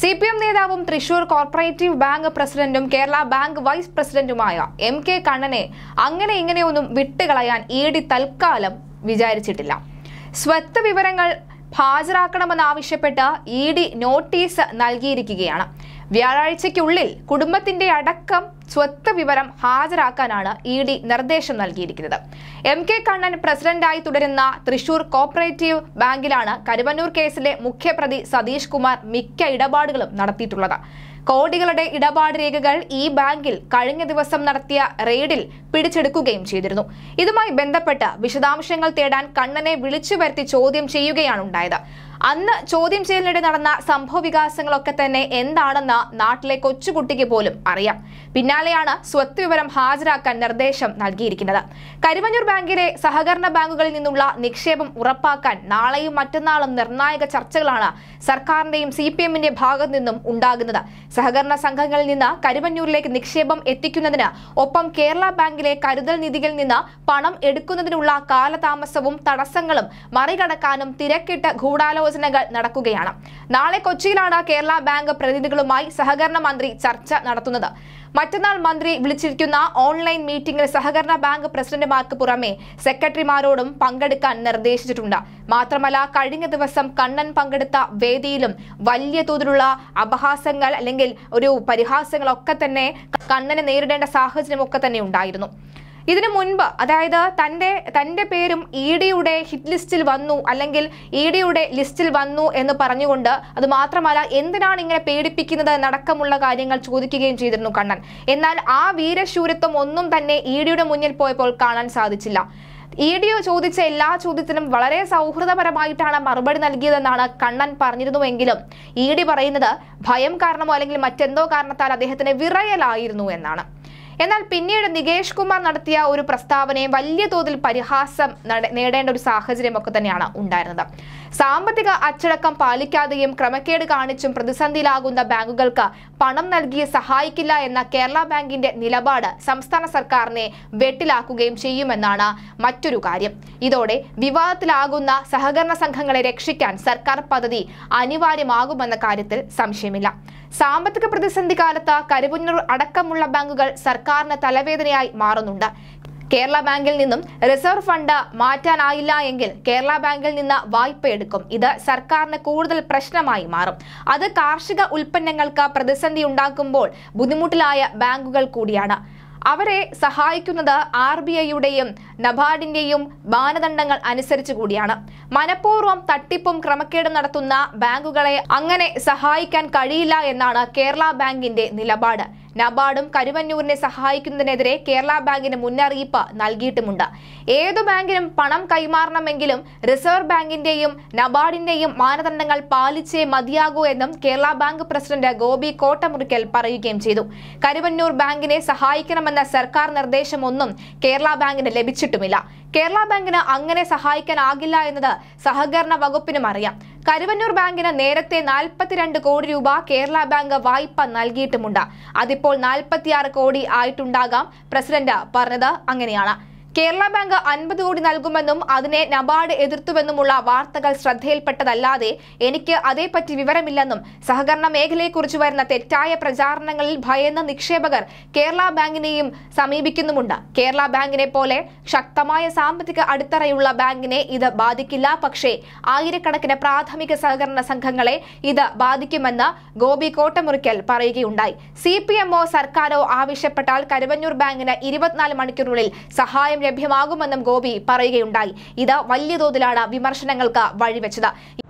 C P M നേതാവും Thrissur cooperative bank പ്രസിഡന്റും Kerala bank vice പ്രസിഡന്റുമായ എം കെ കണ്ണനെ അങ്ങനെ ഇങ്ങനെയൊന്നും വിട്ടുകളയാൻ ഇ ഡി തൽക്കാലം വിചാരിച്ചിട്ടില്ല സ്വത്ത് വിവരങ്ങൾ ഹാജരാക്കണമെന്നാവശ്യപ്പെട്ട് ഇ ഡി നോട്ടീസ് നൽകിയിരിക്കുകയാണ് വ്യാഴാഴ്ചയ്ക്കുള്ളിൽ കുടുംബത്തിന്റെ അടക്കം സ്വത്ത് വിവരം ഹാജരാക്കാനാണ് ഇ ഡി നിർദ്ദേശം നൽകിയിരിക്കുന്നത് എം കെ കണ്ണൻ പ്രസിഡന്റായി തുടരുന്ന തൃശൂർ കോപ്പറേറ്റീവ് ബാങ്കിലാണ് കരുവന്നൂർ കേസിലെ മുഖ്യപ്രതി സതീഷ് കുമാർ മിക്ക ഇടപാടുകളും നടത്തിയിട്ടുള്ളത് കോടികളുടെ ഇടപാട് രേഖകൾ ഈ ബാങ്കിൽ കഴിഞ്ഞ ദിവസം നടത്തിയ റെയ്ഡിൽ പിടിച്ചെടുക്കുകയും ചെയ്തിരുന്നു ഇതുമായി ബന്ധപ്പെട്ട് വിശദാംശങ്ങൾ തേടാൻ കണ്ണനെ വിളിച്ചു വരുത്തി ചോദ്യം ചെയ്യുകയാണ് ഉണ്ടായത് അന്ന് ചോദ്യം ചെയ്യലിനിടെ നടന്ന സംഭവ വികാസങ്ങളൊക്കെ തന്നെ എന്താണെന്ന് നാട്ടിലെ കൊച്ചുകുട്ടിക്ക് പോലും അറിയാം പിന്നാലെയാണ് സ്വത്ത് വിവരം ഹാജരാക്കാൻ നിർദ്ദേശം നൽകിയിരിക്കുന്നത് കരുവന്നൂർ ബാങ്കിലെ സഹകരണ ബാങ്കുകളിൽ നിന്നുള്ള നിക്ഷേപം ഉറപ്പാക്കാൻ നാളെയും മറ്റന്നാളും നിർണായക ചർച്ചകളാണ് സർക്കാരിന്റെയും സി പി എമ്മിന്റെ ഭാഗത്തു നിന്നും ഉണ്ടാകുന്നത് സഹകരണ സംഘങ്ങളിൽ നിന്ന് കരുവന്നൂരിലേക്ക് നിക്ഷേപം എത്തിക്കുന്നതിന് ഒപ്പം കേരള ബാങ്കിലെ കരുതൽ നിധികളിൽ നിന്ന് പണം എടുക്കുന്നതിനുള്ള കാലതാമസവും തടസ്സങ്ങളും മറികടക്കാനും തിരക്കിട്ട ഗൂഢാലോചനകൾ നടക്കുകയാണ് നാളെ കൊച്ചിയിലാണ് കേരള ബാങ്ക് പ്രതിനിധികളുമായി സഹകരണ മന്ത്രി ചർച്ച നടത്തുന്നത് മറ്റന്നാൾ മന്ത്രി വിളിച്ചിരിക്കുന്ന ഓൺലൈൻ മീറ്റിംഗിൽ സഹകരണ ബാങ്ക് പ്രസിഡന്റുമാർക്ക് പുറമെ സെക്രട്ടറിമാരോടും പങ്കെടുക്കാൻ നിർദ്ദേശിച്ചിട്ടുണ്ട് മാത്രമല്ല കഴിഞ്ഞ ദിവസം കണ്ണൻ പങ്കെടുത്ത വേദിയിലും വലിയ തോതിലുള്ള അപഹാസങ്ങൾ അല്ലെങ്കിൽ ഒരു പരിഹാസങ്ങളൊക്കെ തന്നെ കണ്ണനെ നേരിടേണ്ട സാഹചര്യമൊക്കെ തന്നെ ഉണ്ടായിരുന്നു ഇതിനു മുൻപ് അതായത് തന്റെ തന്റെ പേരും ഇ ഡിയുടെ ഹിറ്റ് ലിസ്റ്റിൽ വന്നു അല്ലെങ്കിൽ ഇ ഡിയുടെ ലിസ്റ്റിൽ വന്നു എന്ന് പറഞ്ഞുകൊണ്ട് അത് മാത്രമല്ല എന്തിനാണ് ഇങ്ങനെ പേടിപ്പിക്കുന്നത് എന്നടക്കമുള്ള കാര്യങ്ങൾ ചോദിക്കുകയും ചെയ്തിരുന്നു കണ്ണൻ എന്നാൽ ആ വീരശൂരത്വം ഒന്നും തന്നെ ഇ ഡിയുടെ മുന്നിൽ പോയപ്പോൾ കാണാൻ സാധിച്ചില്ല ഇ ഡി ചോദിച്ച എല്ലാ ചോദ്യത്തിനും വളരെ സൗഹൃദപരമായിട്ടാണ് മറുപടി നൽകിയതെന്നാണ് കണ്ണൻ പറഞ്ഞിരുന്നുവെങ്കിലും ഇ ഡി പറയുന്നത് ഭയം കാരണമോ അല്ലെങ്കിൽ മറ്റെന്തോ കാരണത്താൽ അദ്ദേഹത്തിന് വിറയലായിരുന്നു എന്നാണ് എന്നാൽ പിന്നീട് നികേഷ് കുമാർ നടത്തിയ ഒരു പ്രസ്താവനയെ വലിയ തോതിൽ പരിഹാസം നട- നേടേണ്ട ഒരു സാഹചര്യം ഒക്കെ തന്നെയാണ് ഉണ്ടായിരുന്നത് സാമ്പത്തിക അച്ചടക്കം പാലിക്കാതെയും ക്രമക്കേട് കാണിച്ചും പ്രതിസന്ധിയിലാകുന്ന ബാങ്കുകൾക്ക് പണം നൽകി സഹായിക്കില്ല എന്ന കേരള ബാങ്കിന്റെ നിലപാട് സംസ്ഥാന സർക്കാരിനെ വെട്ടിലാക്കുകയും ചെയ്യുമെന്നാണ് മറ്റൊരു കാര്യം ഇതോടെ വിവാദത്തിലാകുന്ന സഹകരണ സംഘങ്ങളെ രക്ഷിക്കാൻ സർക്കാർ പദ്ധതി അനിവാര്യമാകുമെന്ന കാര്യത്തിൽ സംശയമില്ല സാമ്പത്തിക പ്രതിസന്ധി കാലത്ത് കരുവന്നൂർ അടക്കമുള്ള ബാങ്കുകൾ സർക്കാരിന് തലവേദനയായി മാറുന്നുണ്ട് കേരള ബാങ്കിൽ നിന്നും റിസർവ് ഫണ്ട് മാറ്റാനായില്ല എങ്കിൽ കേരള ബാങ്കിൽ നിന്ന് വായ്പ എടുക്കും ഇത് സർക്കാരിന് കൂടുതൽ പ്രശ്നമായി മാറും അത് കാർഷിക ഉൽപ്പന്നങ്ങൾക്ക് പ്രതിസന്ധി ഉണ്ടാക്കുമ്പോൾ ബുദ്ധിമുട്ടിലായ ബാങ്കുകൾ കൂടിയാണ് അവരെ സഹായിക്കുന്നത് ആർ ബി ഐയുടെയും നബാർഡിന്റെയും മാനദണ്ഡങ്ങൾ അനുസരിച്ച് കൂടിയാണ് മനഃപൂർവ്വം തട്ടിപ്പും ക്രമക്കേടും നടത്തുന്ന ബാങ്കുകളെ അങ്ങനെ സഹായിക്കാൻ കഴിയില്ല എന്നാണ് കേരള ബാങ്കിന്റെ നിലപാട് നബാർഡും കരുവന്നൂരിനെ സഹായിക്കുന്നതിനെതിരെ കേരള ബാങ്കിന് മുന്നറിയിപ്പ് നൽകിയിട്ടുമുണ്ട് ഏതു ബാങ്കിനും പണം കൈമാറണമെങ്കിലും റിസർവ് ബാങ്കിന്റെയും നബാർഡിന്റെയും മാനദണ്ഡങ്ങൾ പാലിച്ചേ മതിയാകൂ എന്നും കേരള ബാങ്ക് പ്രസിഡന്റ് ഗോപി കോട്ടമുറിക്കൽ പറയുകയും ചെയ്തു കരുവന്നൂർ ബാങ്കിനെ സഹായിക്കണമെന്ന സർക്കാർ നിർദ്ദേശമൊന്നും കേരള ബാങ്കിന് ലഭിച്ചിട്ടുമില്ല കേരള ബാങ്കിന് അങ്ങനെ സഹായിക്കാനാകില്ല എന്നത് സഹകരണ വകുപ്പിനും അറിയാം കരുവന്നൂർ ബാങ്കിന് നേരത്തെ നാൽപ്പത്തിരണ്ട് കോടി രൂപ കേരള ബാങ്ക് വായ്പ നൽകിയിട്ടുമുണ്ട് അതിപ്പോൾ നാൽപ്പത്തിയാറ് കോടി ആയിട്ടുണ്ടാകാം പ്രസിഡന്റ് പറഞ്ഞത് അങ്ങനെയാണ് കേരള ബാങ്ക് അൻപത് കോടി നൽകുമെന്നും അതിനെ നബാർഡ് എതിർത്തുവെന്നുമുള്ള വാർത്തകൾ ശ്രദ്ധയിൽപ്പെട്ടതല്ലാതെ എനിക്ക് അതേപ്പറ്റി വിവരമില്ലെന്നും സഹകരണ മേഖലയെക്കുറിച്ച് വരുന്ന തെറ്റായ പ്രചാരണങ്ങളിൽ ഭയന്ന നിക്ഷേപകർ കേരള ബാങ്കിനെയും സമീപിക്കുന്നുമുണ്ട് കേരള ബാങ്കിനെ പോലെ ശക്തമായ സാമ്പത്തിക അടിത്തറയുള്ള ബാങ്കിനെ ഇത് ബാധിക്കില്ല പക്ഷേ ആയിരക്കണക്കിന് പ്രാഥമിക സഹകരണ സംഘങ്ങളെ ഇത് ബാധിക്കുമെന്ന് ഗോപി കോട്ടമുറിക്കൽ പറയുകയുണ്ടായി സി പി എമ്മോ സർക്കാരോ ആവശ്യപ്പെട്ടാൽ കരുവന്നൂർ ബാങ്കിന് ഇരുപത്തിനാല് മണിക്കൂറിനുള്ളിൽ സഹായം ലഭ്യമാകുമെന്നും ഗോപി പറയുകയുണ്ടായി ഇത് വലിയ തോതിലാണ് വിമർശനങ്ങൾക്ക് വഴിവെച്ചത്